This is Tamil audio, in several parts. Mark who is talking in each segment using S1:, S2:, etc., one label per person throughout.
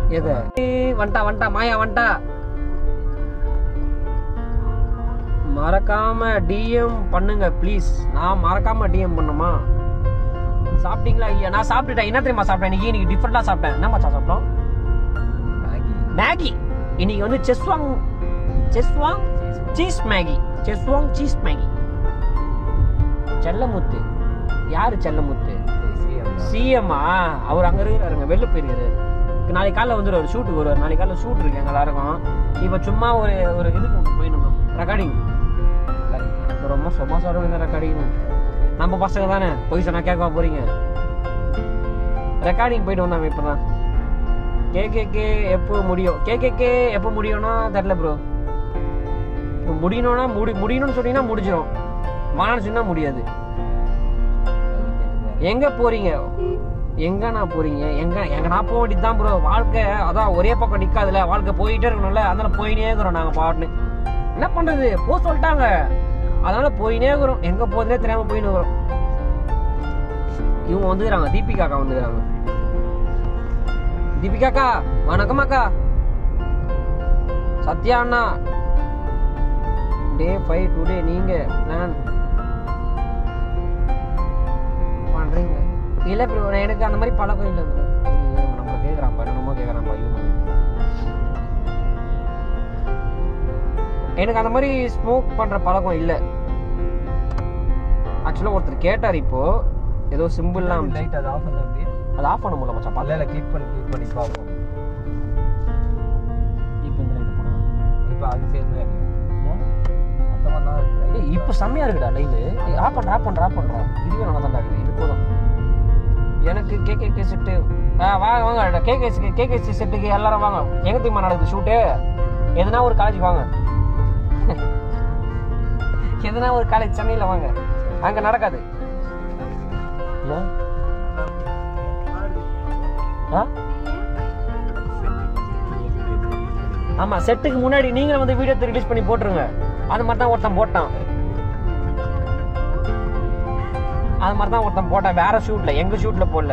S1: எது ஏய், வந்துட்டா வந்துட்டா மாயா வந்துட்டா மறக்காம டிஎம் பண்ணுங்க ப்ளீஸ் நான் மறக்காம டிஎம் பண்ணுமா சாப்பிட்டீங்களா ஐயா நான் சாப்பிட்டுட்டேன் என்ன தெரியுமா சாப்பிட்டேன் இன்னைக்கு இன்னைக்கு டிஃப்ரெண்டா சாப்பிட்டேன் என்ன மச்சான் சாப்பிட்டோம்
S2: மேகி
S1: மேகி இன்னைக்கு வந்து Schezwan Schezwan cheese Maggi Schezwan cheese Maggi Chellamuthu யாரு செல்லமுத்து சிஎம்மா அவர் அங்க இருக்கிறாருங்க வெளில போயிருக்காரு நாளைக்கு காலைல வந்துருவாரு ஷூட்டுக்கு வருவார் நாளைக்கு காலைல ஷூட் இருக்கு எங்க எல்லாருக்கும் இப்போ சும்மா ஒரு ஒரு இதுக்கு ஒன்று போயிடணும் ரெக்கார்டிங் ரொம்ப சும்மா சொல்றோம் இந்த ரெக்கார்டிங் நம்ம பசங்க தானே போய் சொன்னா கேட்க போறீங்க ரெக்கார்டிங் போயிட்டு வந்தாங்க இப்பதான் கேகேகே எப்போ முடியும் கேகேகே எப்போ முடியும்னா தெரியல ப்ரோ முடியணும்னா முடி முடியணும்னு சொன்னீங்கன்னா முடிஞ்சிடும் மானு சொன்னா முடியாது எங்க போறீங்க எங்க நான் போறீங்க எங்க எங்க நான் போக வேண்டியது தான் ப்ரோ வாழ்க்கை அதான் ஒரே பக்கம் நிக்காதுல வாழ்க்கை போயிட்டே இருக்கணும்ல அதனால போயினே இருக்கிறோம் நாங்க பாட்டுன்னு என்ன பண்றது போ சொல்லிட்டாங்க அதனால போயினே இருக்கிறோம் எங்க போகுதுனே தெரியாம போயின்னு இருக்கிறோம் இவங்க வந்துக்கிறாங்க தீபிகாக்கா வந்துக்கிறாங்க தீபிகாக்கா வணக்கம் அக்கா சத்யா அண்ணா டே ஃபைவ் டுடே நீங்க பிளான் பண்றீங்க இல்ல ப்ரோ எனக்கு அந்த மாதிரி பழக்கம் இல்லை ப்ரோ நம்ம கேட்குறான் பண்ணணுமோ கேட்குறான் ஐயோ எனக்கு அந்த மாதிரி ஸ்மோக் பண்ற பழக்கம் இல்லை ஆக்சுவலாக ஒருத்தர் கேட்டார் இப்போ ஏதோ சிம்பிள்லாம்
S2: லைட் அது ஆஃப் பண்ண அப்படியே
S1: அது ஆஃப் பண்ண முடியல மச்சான்
S2: இல்ல இல்ல கிளிக் பண்ணி கிளிக் பண்ணி பார்ப்போம்
S1: இப்போ இந்த லைட் போனா
S2: இப்போ அது சேர்ந்து மொத்தமாக தான் இருக்கு light.
S1: ஏய் இப்போ செம்மையா இருக்குடா லைவ் ஆஃப் பண்ற ஆஃப் பண்ற ஆஃப் பண்ற இதுவே நல்லா தான் இருக்குது இது போதும் எனக்கு கேகே செட்டு ஆ வாங்க வாங்க கேகே கேகே செட்டுக்கு எல்லாரும் வாங்க எங்க தெரியுமா நடக்குது ஷூட்டு எதுனா ஒரு காலேஜ் வாங்க எதுனா ஒரு காலேஜ் சென்னையில் வாங்க அங்க நடக்காது ஏன்? ஆ ஆமா செட்டுக்கு முன்னாடி நீங்களும் வந்து வீடியோ ரிலீஸ் பண்ணி போட்டுருங்க அது மாதிரி தான் ஒருத்தன் போட்டான் அது மாதிரி தான் ஒருத்தன் போட்டான் வேற ஷூட்ல எங்க ஷூட்ல போடல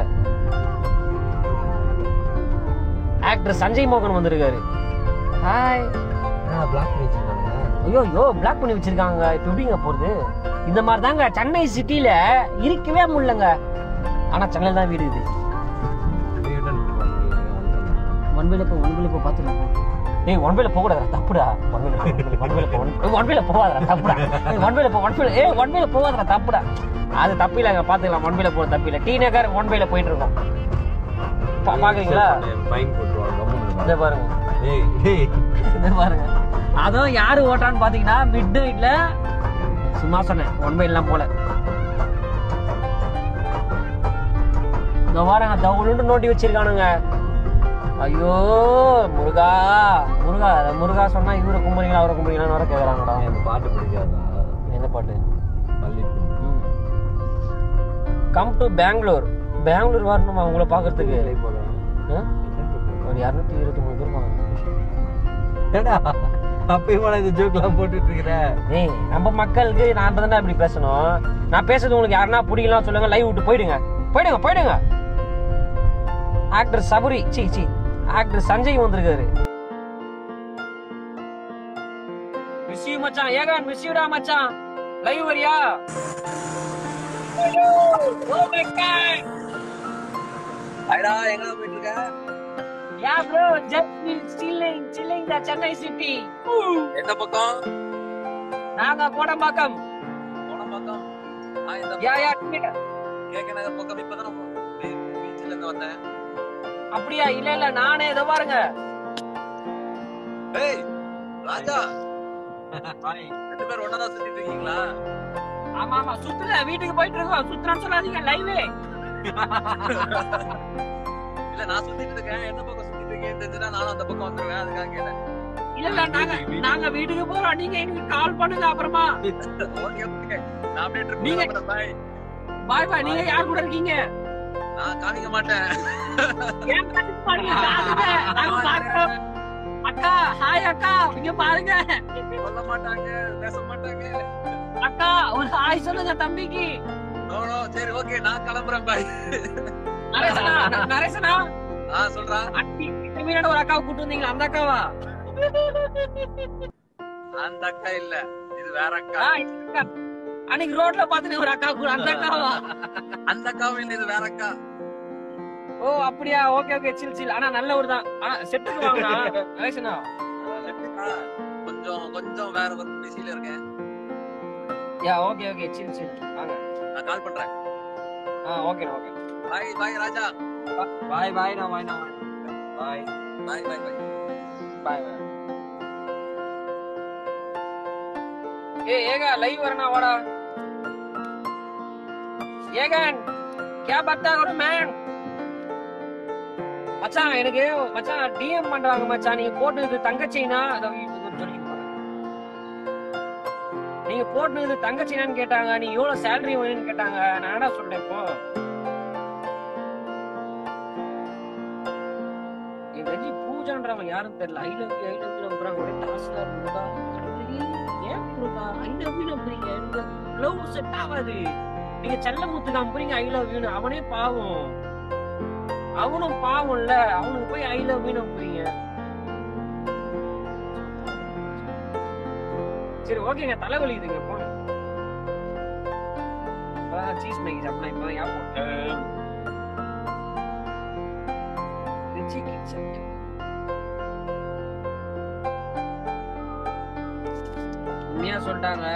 S1: ஆக்டர் சஞ்சய் மோகன் வந்திருக்காரு ஹாய்
S2: என்ன பிளாக் பண்ணி வச்சிருக்காங்க
S1: ஐயோ ஐயோ பிளாக் பண்ணி வச்சிருக்காங்க இப்போ எப்படிங்க போறது இந்த மாதிரி தாங்க சென்னை சிட்டில இருக்கவே முடியலங்க ஆனா சென்னையில் தான் வீடு இது
S2: ரிட்டர்ன் பண்ணுவாங்க
S1: ஒன்வேல போ ஒன்வேல போ பார்த்துலாம் ஏய் ஒன்வேல போக கூடாதா தப்புடா ஒன்வேல ஒன்வேல போ ஒன்வேல போகாதடா தப்புடா ஏய் ஒன்வேல போ ஒன்வேல ஏய் ஒன்வேல போகாதடா தப்புடா அது தப்பு இல்லைங்க பாத்துக்கலாம் ஒன்வேல போறது தப்பு இல்லை டீ நகர் ஒன்வேல போயிட்டு இருக்கோம் பா- பாக்குறீங்களா
S2: ஃபைன் போட்டுருவாங்க கம்மு
S1: இதை பாருங்க
S2: ஏய் ஏய்
S1: இதை பாருங்க அதுவும் யாரு ஓட்டான்னு பாத்தீங்கன்னா மிட் நைட்ல சும்மா சொன்னேன் ஒன்வேலாம் போல இந்த பாருங்க தவுளுண்டு நோண்டி வச்சிருக்கானுங்க ஐயோ முருகா முருகா முருகா சொன்னா இவரை கும்புறீங்களா அவரை கும்புறீங்களான்னு வர கேக்குறாங்கடா
S2: இந்த பாட்டு பிடிக்காதா
S1: என்ன பாட்டு
S2: பள்ளிப்பு
S1: கம் டு பெங்களூர் பெங்களூர் வரணுமா உங்களை பாக்குறதுக்கு
S2: வேலை போகலாம்
S1: ஆ? ஒரு இரநூத்தி இருபத்தி மூணு பேர் பாக்குறாங்க
S2: ஏடா அப்பயும் இந்த ஜோக்லாம் போட்டுட்டு இருக்கிற
S1: ஏய் நம்ம மக்களுக்கு நான் தான் இப்படி பேசணும் நான் பேசுறது உங்களுக்கு யாருன்னா பிடிக்கலாம் சொல்லுங்க லைவ் விட்டு போயிடுங்க போயிடுங்க போயிடுங்க actor Sabari C C actor Sanjay வந்திருக்காரு மிஸ் யூ மச்சான் ஏகான் மிஸ் யூடா மச்சான் லைவ் வரியா Oh my God!
S2: ஐடா எங்க போயிட்டு இருக்க
S1: Yeah, bro, just chilling, chilling the Chennai city.
S2: எந்த பக்கம்
S1: நாங்க கோடம்பாக்கம்
S2: போன பக்கம் ஆ இந்த
S1: யா யா
S2: கேக்க நகர் பக்கம் இப்பதான் பீச்ல இருந்து வந்தேன்
S1: அப்படியா இல்ல இல்ல நானே இதோ பாருங்க
S2: ஏய் ராஜா ஹாய் ரெண்டு பேரும் ஒண்ணா தான் சுத்திட்டு இருக்கீங்களா
S1: ஆமா ஆமா சுத்துல வீட்டுக்கு போயிட்டு இருக்கோம் சுத்துறான்னு சொல்லாதீங்க லைவே
S2: இல்ல நான் சுத்திட்டு இருக்கேன் எந்த பக்கம் சுத்திட்டு இருக்கேன்னு தெரிஞ்சுனா நானும் அந்த பக்கம் வந்துருவேன் அதுக்காக கேட்டேன்
S1: இல்ல இல்ல நாங்க நாங்க வீட்டுக்கு போறோம் நீங்க எங்களுக்கு கால் பண்ணுங்க அப்புறமா
S2: ஓகே ஓகே நான் அப்படியே ட்ரிப்
S1: நீங்க-
S2: போறேன் பாய்
S1: பாய் பாய் நீங்க யார் கூட இருக்கீங்க
S2: நான் காமிக்க மாட்டேன்
S1: ஏன் கண்டுக்க மாட்டீங்க? காட்டுங்க. நாங்க பார்க்கிறோம். அக்கா ஹாய் அக்கா இங்க பாருங்க
S2: சொல்ல மாட்டாங்க பேச மாட்டாங்க
S1: அக்கா ஒரு ஹாய் சொல்லுங்க தம்பிக்கு
S2: நோ நோ சரி ஓகே நான் கிளம்புறேன் பாய்
S1: நரேசனா நரேசனா
S2: ஆ சொல்றா
S1: அட்டி மீனான ஒரு அக்காவை கூட்டு வந்தீங்களா அந்த அக்காவா
S2: அந்த அக்கா இல்ல இது வேற அக்கா
S1: ஆ, இந்த அக்கா. அன்னைக்கு ரோட்ல பாத்துட்டு ஒரு அக்கா கூட அந்த அக்காவா
S2: அந்த அக்காவும் இல்ல இது வேற அக்கா
S1: ஓ அப்படியா ஓகே ஓகே சில் சில் ஆனா நல்லவர் தான் ஆனா செட்டுக்கு வாங்கினா வயசுனா
S2: ஆ, கொஞ்சம் கொஞ்சம் வேற ஒரு பிஸில இருக்கேன்
S1: யா ஓகே ஓகே சில் சில் வாங்க
S2: நான் கால் பண்றேன்
S1: ஆ ஓகே ஓகே
S2: பாய் பாய் ராஜா
S1: பாய் பாய் நான் பாய் நான் பாய்
S2: பாய் பாய் பாய்
S1: बाय बाय ए ஏகா லைவ் வரனா வாடா ஏகன் क्या பத்தா ஒரு மேன் மச்சான் எனக்கு மச்சான் டிஎம் பண்றாங்க மச்சான் நீங்க போட்டது தங்கச்சினா அத சொல்லிட்டு போறேன். நீங்க போட்டது தங்கச்சினான்னு கேட்டாங்க நீ எவ்வளவு சேலரி வேணும்னு கேட்டாங்க நான் என்னடா சொல்றேன் இப்போ என் ரஜி பூஜான்றவன் யாரும் தெரியல I love you I love you நம்புறாங்க ஒரே டாஸ்கா இருக்குதா கடவுளே ஏன் முருகா ஐ லவ் யூ நம்புறீங்க எனக்கு லவ் செட் ஆகாது நீங்க செல்லமுத்து நம்புறீங்க ஐ லவ் யூன்னு அவனே பாவம் அவனும் பாவம்ல அவனுக்கு போய் ஐ லவ் யூ நம்புறீங்க சரி ஓகேங்க தலைவலிக்குதுங்க போங்க இப்பதான் சீஸ் மேகி சாப்பிடலாம் இப்பதான் யா போட்டேன் ரிச்சி கிச்சன் உண்மையா சொல்லிட்டாங்க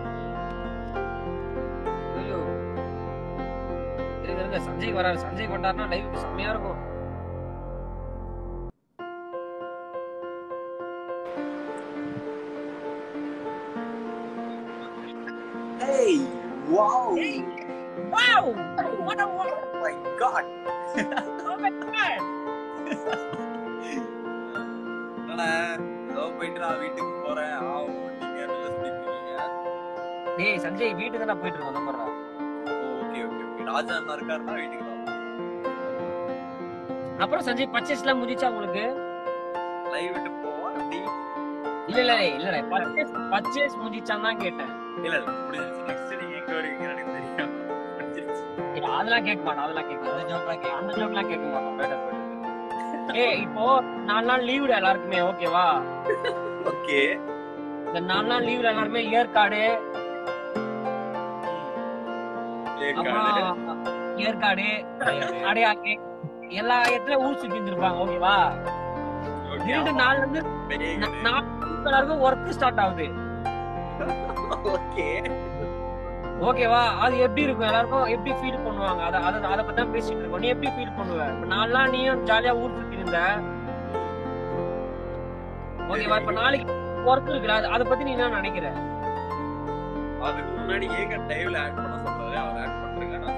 S1: ஐயோ இருங்க இருங்க சஞ்சய் வராரு சஞ்சய் கொண்டாருனா லைவ் செம்மையா இருக்கும்
S3: Hey! Wow!
S1: Wow what a wow
S3: Oh my god!
S1: oh my god
S3: என்னடா ஏதோ போயிட்டு நான் வீட்டுக்கு போறேன் ஆ ஓட்டிங்க நல்லா சொல்லிட்டு இருக்கீங்க
S1: டேய் சஞ்சய் வீட்டுக்கு தான் போயிட்டு இருக்கோம் நம்புறா
S3: ஓகே ஓகே ஓகே ராஜா அண்ணா இருக்காருன்னா வீட்டுக்கு தான்
S1: அப்புறம் சஞ்சய் பர்ச்சேஸ்லாம் முடிச்சா உங்களுக்கு
S3: லைவ் விட்டு போவோம் அப்படி
S1: இல்ல இல்ல இல்ல பர்ச்சேஸ் பர்ச்சேஸ் முடிச்சான் தான் கேட்டேன்
S3: இல்ல இல்ல முடிஞ்சிருச்சு நெக்ஸ்ட் நீங்க எங்க வருவீங்க எனக்கு தெரியும் முடிஞ்சிருச்சு
S1: இல்ல, அதெல்லாம் கேட்க மாட்டோம் அதெல்லாம் கேட்க மாட்டோம் ஜோக்லாம் கேட்க அந்த ஜோக்லாம் கேட்க மாட்டோம் better, better. ஏய் இப்போ நாலு நாள் லீவுடா எல்லாருக்குமே ஓகேவா
S3: ஓகே
S1: இந்த நாலு நாள் லீவ்ல எல்லாருமே ஏற்காடு அப்புறம் ஏற்காடு அடையாறு எல்லா இடத்துல ஊர் சுத்தி இருந்திருப்பாங்க ஓகேவா இரண்டு நாள்ல இருந்து நா- நாலு எல்லாருக்கும் ஒர்க் ஸ்டார்ட் ஆகுது
S3: ஓகே
S1: ஓகேவா அது எப்படி இருக்கும் எல்லாருக்கும் எப்படி ஃபீல் பண்ணுவாங்க அத அத அத பத்தி தான் பேசிட்டு இருக்கோம் நீ எப்படி ஃபீல் பண்ணுவ இப்ப நாலு நாள் நீயும் ஜாலியா ஊர் சுத்தி இருந்த ஓகேவா இப்ப நாளைக்கு ஒர்க் இருக்குல்ல அது- அத பத்தி நீ என்ன நினைக்கிற
S3: அதுக்கு முன்னாடி ஏக டைவ்ல ஆட் பண்ண சொல்றாரு அவர் ஆட் பண்றீங்க நான்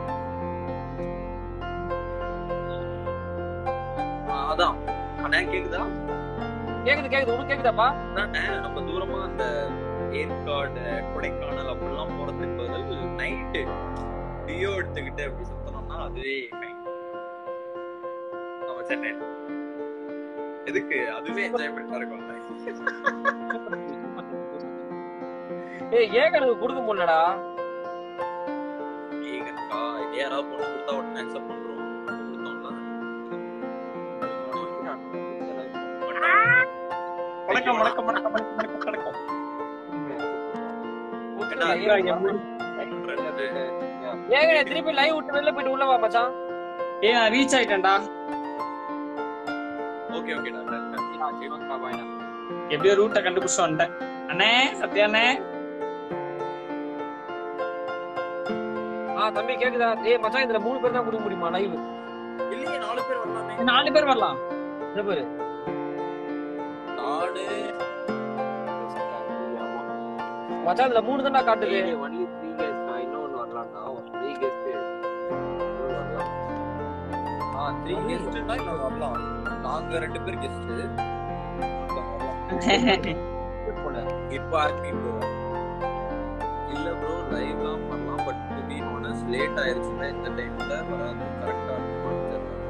S3: சொல்லிடுறேன். ஆ, அதான் அண்ணா கேக்குதா
S1: கேக்குது கேக்குது உனக்கு கேக்குதாப்பா
S3: அதானே நம்ம தூரமா அந்த ஏற்காடு கொடைக்கானல் அப்படிலாம் போறதுக்கு பதில் நைட்டு டியோ எடுத்துக்கிட்டு அப்படி சுத்தணும்னா அதுவே fine. நம்ம சென்னை எதுக்கு அதுவே என்ஜாய்மெண்டா இருக்கும்ல
S1: ஏய் ஏகனுக்கு கொடுக்க முடியலடா
S3: ஏகன்கா இதே யாராவது பொண்ணு கொடுத்தா உடனே அக்செப்ட் பண்றோம் கொடுத்தோம்ல வணக்கம் வணக்கம் வணக்கம் வணக்கம் வணக்கம் வணக்கம்
S1: ஏகனே திருப்பி லைவ் விட்டு வெளில போயிட்டு உள்ள வா மச்சான்
S4: ஏ நான் ரீச் ஆயிட்டேன்டா
S3: ஓகே ஓகேடா
S4: எப்படியோ ரூட்டை கண்டுபிடிச்சு வந்துட்டேன் அண்ணே சத்யா அண்ணே
S1: ஆ தம்பி கேக்குதா ஏய் மச்சான் இதுல மூணு பேர் தான் கொடுக்க முடியுமா லைவ்
S3: இல்லையே நாலு பேர் வரலாமே
S4: நாலு பேர் வரலாம்
S1: இந்த பேரு
S3: நாலு
S1: மச்சான் இதுல மூணு தான் காட்டுது
S2: ஒன்லி த்ரீ கேஸ் நான் இன்னொன்னு வரலாம்டா த்ரீ கேஸ் வரலாம்
S3: ஆ த்ரீ கெஸ்ட்னா இல்ல வரலாம் நாங்க ரெண்டு பேர் கெஸ்ட் இப்போ ஆக்டிங் ப்ரோ இல்ல ப்ரோ லைவ்லாம் பண்ணலாம் but to be honest late ஆயிருச்சுன்னா இந்த டைம்ல வராது கரெக்டா இருக்கும்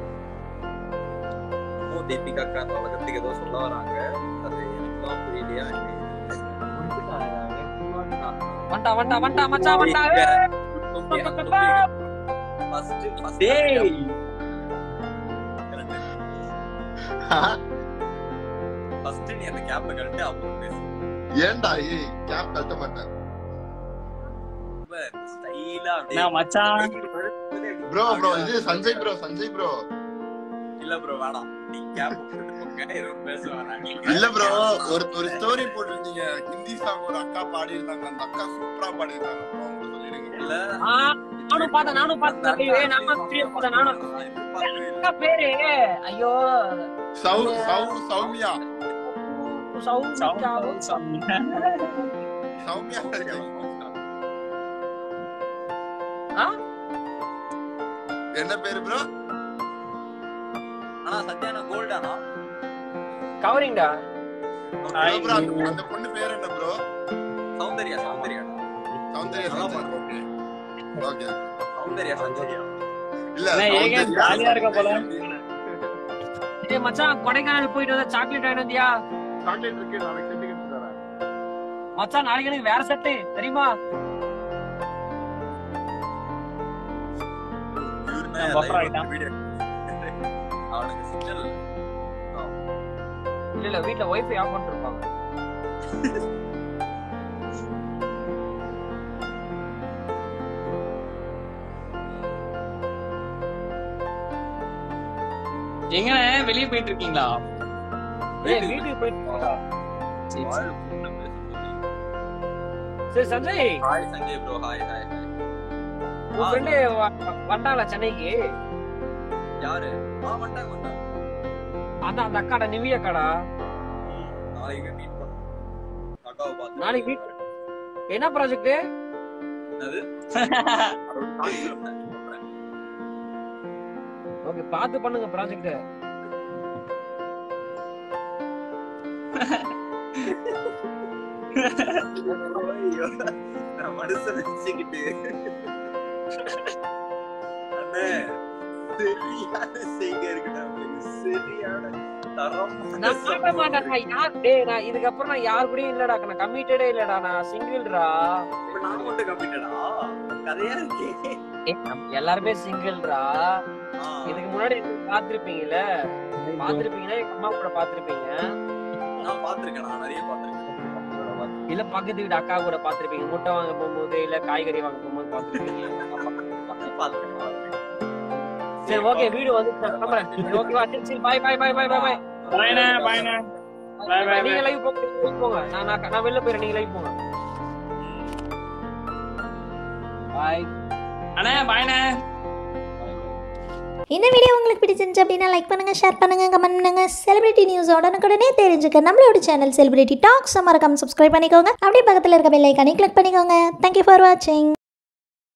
S3: ஓ தீபிகா அக்கா அந்த உலகத்துக்கு ஏதோ சொல்ல வராங்க அது எனக்குலாம் புரியலையா
S1: வண்டா வண்டா வண்டா மச்சான் வண்டா
S3: ஃபர்ஸ்ட் ஃபர்ஸ்ட்
S4: டேய்
S3: ஃபர்ஸ்ட் நீ அந்த கேப்பை கழட்டு அப்புறம் பேசு
S5: ஏன்டா ஏய் கேப் கட்ட மாட்டேன்
S3: ரொம்ப ஸ்டைலா
S4: நான் மச்சான்
S5: ப்ரோ ப்ரோ இது சஞ்சய் ப்ரோ சஞ்சய் ப்ரோ
S3: இல்ல ப்ரோ வேணாம் நீ கேப் போட்டுக்கோங்க எதுவும் பேச வேணாம் நீ
S5: இல்ல ப்ரோ ஒரு ஒரு ஸ்டோரி போட்டிருந்தீங்க ஹிந்தி சாங் ஒரு அக்கா பாடி இருந்தாங்க அந்த அக்கா சூப்பரா பாடி இருந்தாங்க ப்ரோ அவங்க சொல்லிடுங்க bro.
S3: இல்ல
S1: ஆ, நானும் பார்த்தேன் நானும் பார்த்தேன் ஏய், நானும் video பார்த்தேன் நானும்
S3: நான் எதிர்பார்க்கவே இல்ல.
S1: அக்கா பேரு ஐயோ
S5: சௌ சௌ சௌமியா
S1: சௌமிகா.
S5: சௌமியா
S1: ஆ?
S5: என்ன பேரு ப்ரோ
S3: ஆனா சத்யானா கோல்டானா
S1: கவரிங்டா
S4: Hi.
S5: ப்ரோ அந்த அந்த பொண்ணு பேர் என்ன bro
S3: Soundarya Soundarya
S5: Soundarya Sanjay okay okay
S3: Soundarya Soundarya
S5: இல்ல
S4: அண்ணா, ஏங்க
S5: சௌந்தர்யா,
S4: ஜாலியா இருக்க போல.
S1: ஏய் மச்சான் கொடைக்கானல் போயிட்டு வந்தா சாக்லேட் வாங்கிட்டு வந்தியா
S5: சாக்லேட் இருக்கு நாளைக்கு செட்டு தரேன்
S1: மச்சான் நாளைக்கு எனக்கு வேற செட்டு தெரியுமா
S3: இவருமே
S4: நான் buffer
S3: live
S4: ஆயிட்டான்.
S3: video. அவனுக்கு சிக்னல்
S1: இல்ல இல்ல வீட்ல வைஃபை ஆஃப் பண்ணிட்டு இருப்பாங்க
S4: எங்கண்ணே வெளிய போயிட்டு இருக்கீங்களா
S1: ஏய் வீட்டுக்கு போயிட்டு
S4: சரி, சரி.
S3: வாழ் கூப்பிட்டு பேச சொல்லி.
S1: சரி Sanjay
S3: hi Sanjay bro hi hi hi
S1: உன் ஃப்ரெண்டு வந்தாங்களா சென்னைக்கு
S3: யாரு ஆ வந்துட்டாங்க வந்துட்டாங்க
S1: அதான் அந்த அக்காடா நிவி அக்காடா
S3: ம், நாளைக்கு மீட் பண்ணோம் அக்காவை பார்த்து
S1: நாளைக்கு வீட் என்ன ப்ராஜெக்ட்
S3: என்னது அதோட நாளைக்கு சொல்றேன். சொல்றேன்.
S1: ஓகே பார்த்து பண்ணுங்க ப்ராஜெக்ட்
S3: ஐயோ, நான் மனுஷன் நினைச்சுக்கிட்டு அண்ணே சரியான செய்க இருக்குடா உங்களுக்கு. சரியான தரமான
S1: நான் மாட்ட மாட்டேன் யார் டேய் நான் இதுக்கப்புறம் நான் யார் கூடயும் இல்லடா நான் கமிட்டடே இல்லடா நான் சிங்கிள்ரா
S3: இப்ப நான் மட்டும் கம்மிட்டடா கதையா இருக்கே
S1: எல்லாருமே சிங்கிள்ரா
S3: ஆ,
S1: இதுக்கு முன்னாடி பாத்திருப்பீங்கல்ல பாத்திருப்பீங்கன்னா எங்க அம்மா கூட பாத்திருப்பீங்க
S3: நான் பாத்திருக்கேன் நான் நிறைய பாத்திருக்கேன்
S1: இல்ல பக்கத்து வீட்டு அக்கா கூட பாத்திருப்பீங்க முட்டை வாங்க போகும்போது இல்ல காய்கறி வாங்க போகும்போது பாத்திருப்பீங்க
S3: பாத்திருக்கேன்
S1: சரி ஓகே வீடு வந்து கிளம்புறேன் ஓகேவா சரி சரி bye bye bye bye bye bye
S4: பாய்ண்ணே பாய்ண்ணே Bye, bye,
S1: நீங்க
S4: bye.
S1: லைவ் போங்க live போங்க நான் நான் நான் வெளில போயிடுறேன் நீங்க லைவ் போங்க பாய்
S4: அண்ணே பாய்ண்ணே
S6: இந்த வீடியோ உங்களுக்கு பிடிச்சிருந்துச்சு அப்படின்னா லைக் பண்ணுங்கள் ஷேர் பண்ணுங்கள் கமெண்ட் பண்ணுங்கள் செலிபிரிட்டி நியூஸ் உடனுக்குடனே தெரிஞ்சுக்க நம்மளோட சேனல் செலிபிரிட்டி டாக்ஸ் மறக்காம சப்ஸ்கிரைப் பண்ணிக்கோங்க அப்படியே பக்கத்தில் இருக்க பெல் ஐக்கானே கிளிக் பண்ணிக்கோங்க தேங்க்யூ ஃபார் வாட்சிங்